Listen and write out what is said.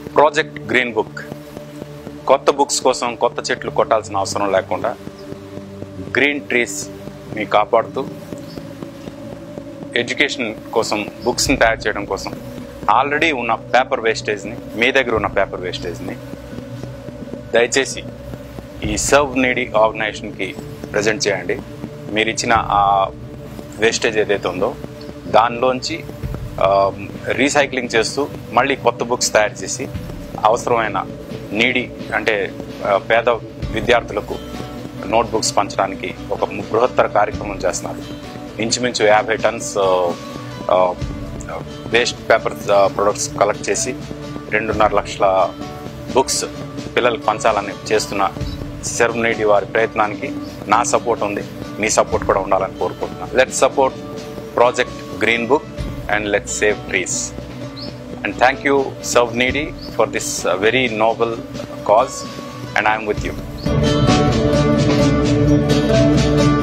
project green book కొత్త books కోసం కొత్త చెట్లు కొట్టాల్సిన అవసరం లేకుండా గ్రీన్ ట్రీస్ని కాపాడుతూ ఎడ్యుకేషన్ కోసం బుక్స్ని తయారు చేయడం కోసం ఆల్రెడీ ఉన్న పేపర్ వేస్టేజ్ని మీ దగ్గర ఉన్న పేపర్ వేస్టేజ్ని దయచేసి ఈ సర్వ్ నీడీ ఆర్గనైజేషన్కి ప్రజెంట్ చేయండి మీరు ఇచ్చిన ఆ వేస్టేజ్ ఏదైతే ఉందో దానిలోంచి రీసైక్లింగ్ చేస్తూ మళ్ళీ కొత్త బుక్స్ తయారు చేసి అవసరమైన నీడి అంటే ఆ, పేద విద్యార్థులకు నోట్ బుక్స్ పంచడానికి ఒక బృహత్తర కార్యక్రమం చేస్తున్నారు ఇంచుమించు యాభై tons waste paper products collect చేసి రెండున్నర లక్షల బుక్స్ పిల్లలకు పంచాలని చేస్తున్న సెర్మనేటి వారి ప్రయత్నానికి నా సపోర్ట్ ఉంది మీ సపోర్ట్ కూడా ఉండాలని కోరుకుంటున్నాను let support project green book and let save trees and thank you serve needy for this very noble cause and I'm with you